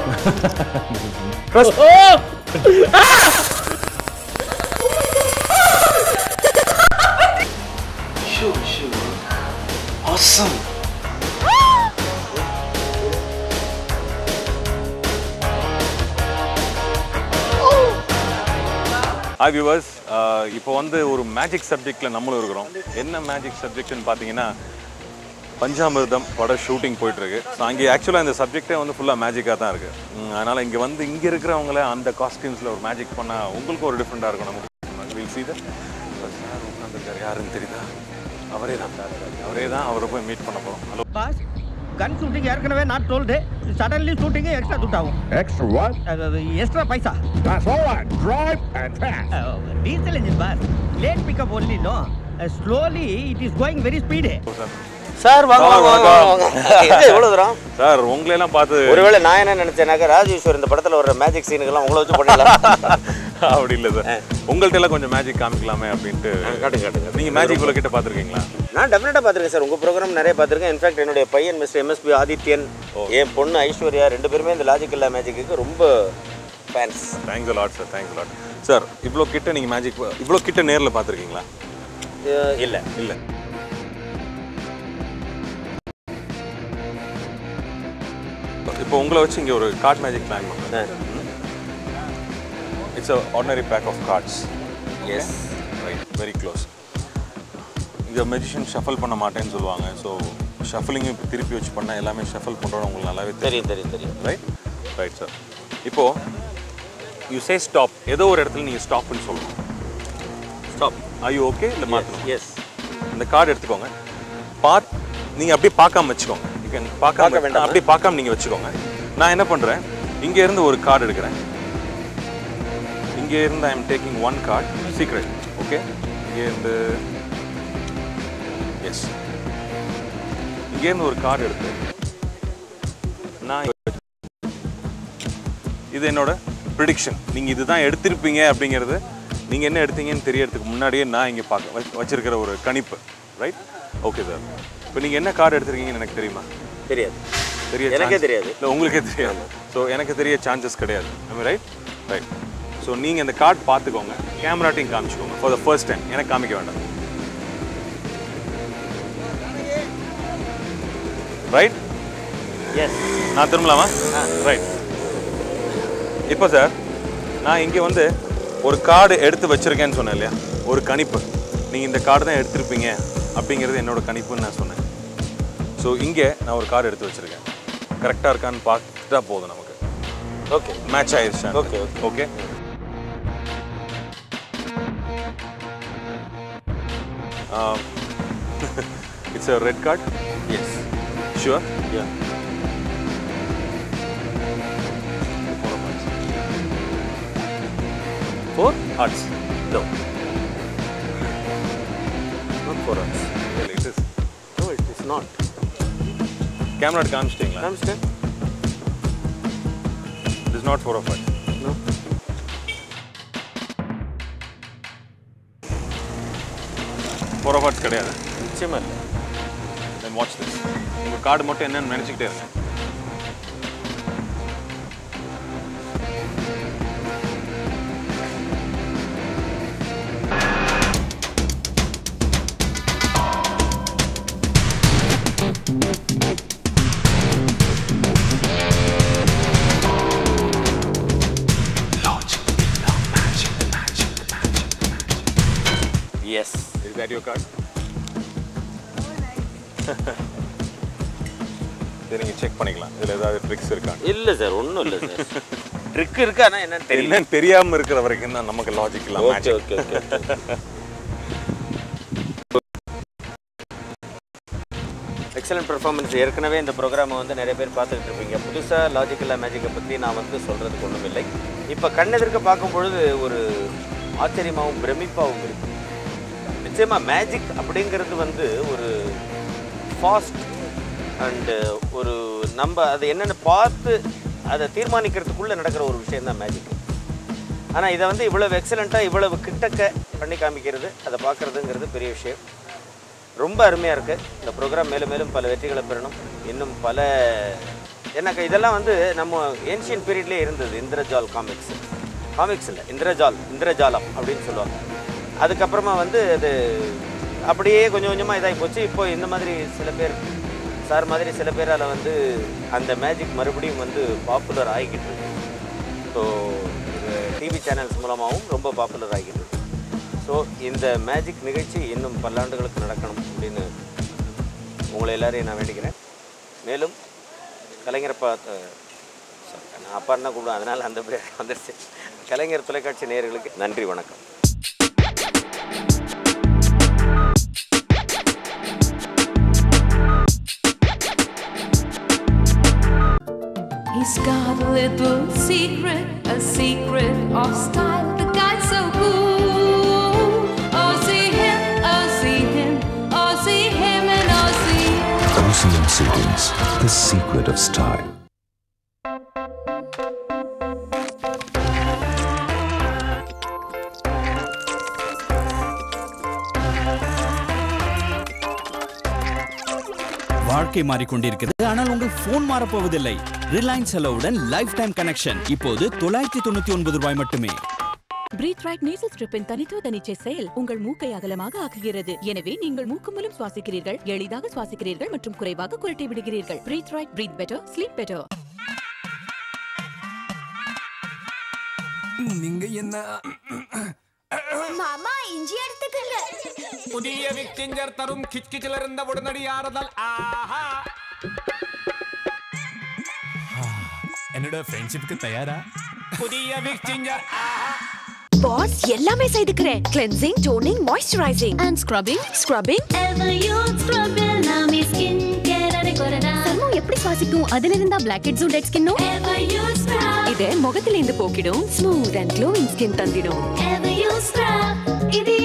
Sure, sure. Awesome. Hi viewers இப்போ வந்து ஒரு மேஜிக் சப்ஜெக்டில் நம்மளும் இருக்கிறோம் என்ன மேஜிக் சப்ஜெக்ட்னு பார்த்தீங்கன்னா பஞ்சாமிர்தம் பட ஷூட்டிங் போயிட்டுருக்கு ஸோ அங்கே ஆக்சுவலாக இந்த சப்ஜெக்டே வந்து ஃபுல்லாக மேஜிக்காக தான் இருக்குது அதனால் இங்கே வந்து இங்கே இருக்கிறவங்கள அந்த காஸ்டியூம்ஸில் ஒரு மேஜிக் பண்ணால் உங்களுக்கு ஒரு டிஃப்ரெண்ட்டாக இருக்கும் நமக்கு வில் see that சார் உட்காந்துருக்காரு யாருன்னு தெரியுதா அவரே தான் அவரே தான் அவரை போய் மீட் பண்ண போகிறோம் ஹலோ பாஸ் கன் ஷூட்டிங் ஏற்கனவே நான் டோல்டு சடன்லி ஷூட்டிங் எக்ஸ்ட்ரா துட் ஆகும் Extra what? Extra paisa That's all right. Drive and pass. Diesel engine boss late pickup only no slowly it is going very speed sir sir வாங்க sir, வாங்க வாங்க வாங்க எங்க எவ்வளவு தூரம் சார் உங்களையெல்லாம் பார்த்து ஒருவேளை நான் என்ன நினைச்சேனாக்க ராஜேஸ்வர் இந்த படத்துல வர மேஜிக் சீனுக்கெல்லாம் உங்களை வச்சு பண்ணிடலாம் அப்படி இல்லை சார் உங்கள்ட்ட எல்லாம் கொஞ்சம் மேஜிக் காமிக்கலாமே அப்படின்ட்டு காட்டுங்க காட்டுங்க நீங்க மேஜிக் இவ்வளோ கிட்ட பார்த்துருக்கீங்களா நான் டெஃபினட்டாக பார்த்துருக்கேன் சார் உங்கள் ப்ரோக்ராம் நிறைய பார்த்துருக்கேன் இன்ஃபேக்ட் என்னுடைய பையன் மிஸ்டர் எம்எஸ்பி ஆதித்யன் என் பொண்ணு ஐஸ்வர்யா ரெண்டு பேருமே இந்த லாஜிக் இல்லா மேஜிக்கு ரொம்ப fans thanks lot sir thanks lot sir இவ்வளோ கிட்ட நீங்கள் மேஜிக் இவ்வளோ கிட்ட நேரில் பார்த்துருக்கீங்களா இல்லை இல்லை இப்போ உங்களை வச்சு இங்கே ஒரு கார்ட் மேஜிக் பிளான் பண்ணுறேன் it's a ordinary pack of cards yes right very close இங்கே மெஜிஷியன் ஷஃபல் பண்ண மாட்டேன்னு சொல்லுவாங்க ஸோ ஷஃபலிங் இப்போ திருப்பி வச்சு பண்ணால் எல்லாமே ஷஃபல் பண்ணுறோம் உங்களுக்கு நல்லாவே தெரியும் தெரியும் தெரியும் தெரியும் ரைட் ரைட் சார் இப்போ யூ சே ஸ்டாப் ஏதோ ஒரு இடத்துல நீங்கள் ஸ்டாப்னு சொல்லணும் ஸ்டாப் ஐ ஓகே இல்லை மாற்றணும் எஸ் இந்த கார்டு எடுத்துக்கோங்க பாத் நீங்கள் அப்படியே பார்க்காம வச்சுக்கோங்க இப்போ எனக்கு பார்க்காம பார்க்க வேண்டாமா? அப்படியே பார்க்காம நீங்கள் வச்சுக்கோங்க நான் என்ன பண்ணுறேன் இங்கே இருந்து ஒரு கார்டு எடுக்கிறேன் இங்கே இருந்து I am taking one card secret okay இங்கே இருந்து எஸ் இங்கே இருந்து ஒரு கார்டு எடுத்து நான் இது என்னோட ப்ரிடிக்ஷன் நீங்கள் இதுதான் எடுத்திருப்பீங்க அப்படிங்கிறது நீங்கள் என்ன எடுத்தீங்கன்னு தெரியறதுக்கு முன்னாடியே நான் இங்கே பார்க்க வச்சு- வச்சிருக்கிற ஒரு கணிப்பு ரைட் ஓகே சார் இப்போ நீங்கள் என்ன கார்டு எடுத்திருக்கீங்கன்னு எனக்கு தெரியுமா தெரியாது தெரிய எனக்கே தெரியாது. இல்லை உங்களுக்கே தெரியாது ஸோ எனக்கு தெரிய சான்சஸ் கிடையாது ரைட் ரைட் ஸோ நீங்கள் இந்த கார்டு பார்த்துக்கோங்க கேமராட்டையும் காமிச்சுக்கோங்க ஃபார் த ஃபர்ஸ்ட் டைம் எனக்கு காமிக்க வேண்டாம் ரைட் எஸ் நான் திரும்பலாமா ரைட் இப்போ சார் நான் இங்கே வந்து ஒரு கார்டு எடுத்து வச்சிருக்கேன்னு சொன்னேன் இல்லையா ஒரு கணிப்பு நீங்கள் இந்த கார்டு தான் எடுத்திருப்பீங்க அப்படிங்கிறது என்னோட கணிப்புன்னு நான் சொன்னேன் ஸோ இங்கே நான் ஒரு கார்டு எடுத்து வச்சிருக்கேன் கரெக்டாக இருக்கான்னு பார்த்துட்டா போதும் நமக்கு ஓகே மேட்ச் ஆயிடுச்சு Okay, okay it's a red card yes sure yeah four hearts no not for us it is no it is not camera காமிச்சிட்டிங்களா காமிச்சிட்டேன் it is not four of hearts no four of hearts கிடையாது நிச்சயமா இல்லை then watch this உங்கள் card மட்டும் என்னன்னு நினச்சிக்கிட்டே இருங்க yes is that your card சரி நீங்கள் செக் பண்ணிக்கலாம் இதில் ஏதாவது ட்ரிக்ஸ் இருக்கான்னு இல்லை சார் ஒன்றும் இல்லை சார் ட்ரிக் இருக்கு ஆனால் என்னன்னு தெரியல என்னன்னு தெரியாமல் இருக்கிற வரைக்கும் தான் நமக்கு லாஜிக் இல்லாம okay okay okay excellent performance ஏற்கனவே இந்த ப்ரோக்ராமை வந்து நிறைய பேர் பார்த்துக்கிட்டு இருப்பீங்க புதுசாக லாஜிக்கலாக மேஜிக்கை பற்றி நான் வந்து சொல்கிறதுக்கு ஒன்றும் இல்லை இப்போ கண்ணெதிர்க்க பார்க்கும் பொழுது ஒரு ஆச்சரியமாகவும் பிரமிப்பாகவும் இருக்கு நிச்சயமாக மேஜிக் அப்படிங்கிறது வந்து ஒரு ஃபாஸ்ட் அண்டு ஒரு நம்ம அதை என்னென்னு பார்த்து அதை தீர்மானிக்கிறதுக்குள்ளே நடக்கிற ஒரு விஷயம் தான் மேஜிக் ஆனால் இதை வந்து இவ்வளவு எக்ஸலண்ட்டாக இவ்வளவு கிட்டக்க பண்ணி காமிக்கிறது அதை பார்க்குறதுங்கிறது பெரிய விஷயம் ரொம்ப அருமையாக இருக்குது இந்த ப்ரோக்ராம் மேலும் மேலும் பல வெற்றிகளை பெறணும் இன்னும் பல ஏன்னாக்கா இதெல்லாம் வந்து நம்ம ஏன்ஷியன் பீரியட்லேயே இருந்தது இந்திரஜால் காமிக்ஸ் காமிக்ஸ் இல்லை இந்திரஜால் இந்திரஜாலம் அப்படின்னு சொல்லுவாங்க அதுக்கப்புறமா வந்து அது அப்படியே கொஞ்சம் கொஞ்சமாக இதாகி போச்சு இப்போ இந்த மாதிரி சில பேர் சார் மாதிரி சில பேரால் வந்து அந்த மேஜிக் மறுபடியும் வந்து பாப்புலர் ஆகிக்கிட்டு இருக்கு ஸோ இது டிவி சேனல்ஸ் மூலமாகவும் ரொம்ப பாப்புலர் ஆகிக்கிட்டு இருக்கு ஸோ இந்த மேஜிக் நிகழ்ச்சி இன்னும் பல்லாண்டுகளுக்கு நடக்கணும் அப்படின்னு உங்களை எல்லாரையும் நான் வேண்டிக்கிறேன் மேலும் கலைஞரப்பா அஹ், sorry, நான் அப்பா தான் கூப்பிடுவேன் அதனால் அந்த பேர் வந்துருச்சு கலைஞர் தொலைக்காட்சி நேயர்களுக்கு நன்றி வணக்கம் He's got a little secret, a secret of style. The guy's so cool. Oh, see him, oh, see him, oh, see him, and oh, see him. OCM Savings, the secret of style. வாழ்க்கை மாறிக்கொண்டிருக்கிறது ஆனால் உங்கள் phone மாறப்போவதில்லை Reliance செலவுடன் life time connection இப்போது தொள்ளாயிரத்தி தொண்ணூத்தி ஒன்பது ரூபாய் மட்டுமே பிரீத் ரைட் நேசல் ஸ்ட்ரிப்பின் தனித்துவ தனிச்சை செயல் உங்கள் மூக்கை அகலமாக ஆக்குகிறது எனவே நீங்கள் மூக்கு மூலம் சுவாசிக்கிறீர்கள் எளிதாக சுவாசிக்கிறீர்கள் மற்றும் குறைவாக குரட்டை விடுகிறீர்கள் breathe right breathe better sleep better நீங்க என்ன மாமா இஞ்சி எடுத்துக்கங்க புதிய விக்கிஞ்சர் தரும் கிச்கிச்சில் இருந்த உடனடி ஆறுதல் ஆஹா என்னோட ஃப்ரெண்ட்ஷிப்புக்கு தயாரா புதிய விக்கிஞ்சர் ஆஹா பாஸ் எல்லாமே செய்துக்கிறேன் cleansing toning moisturising and scrubbing scrubbing சர்மம் எப்படி சுவாசிக்கும் அதுல இருந்தா பிளாக் ஹெட்ஸும் டெட் ஸ்கின்னும் இது முகத்துல இருந்து போக்கிடும் ஸ்மூத் அண்ட் க்ளோயிங் ஸ்கின் தந்திடும் இது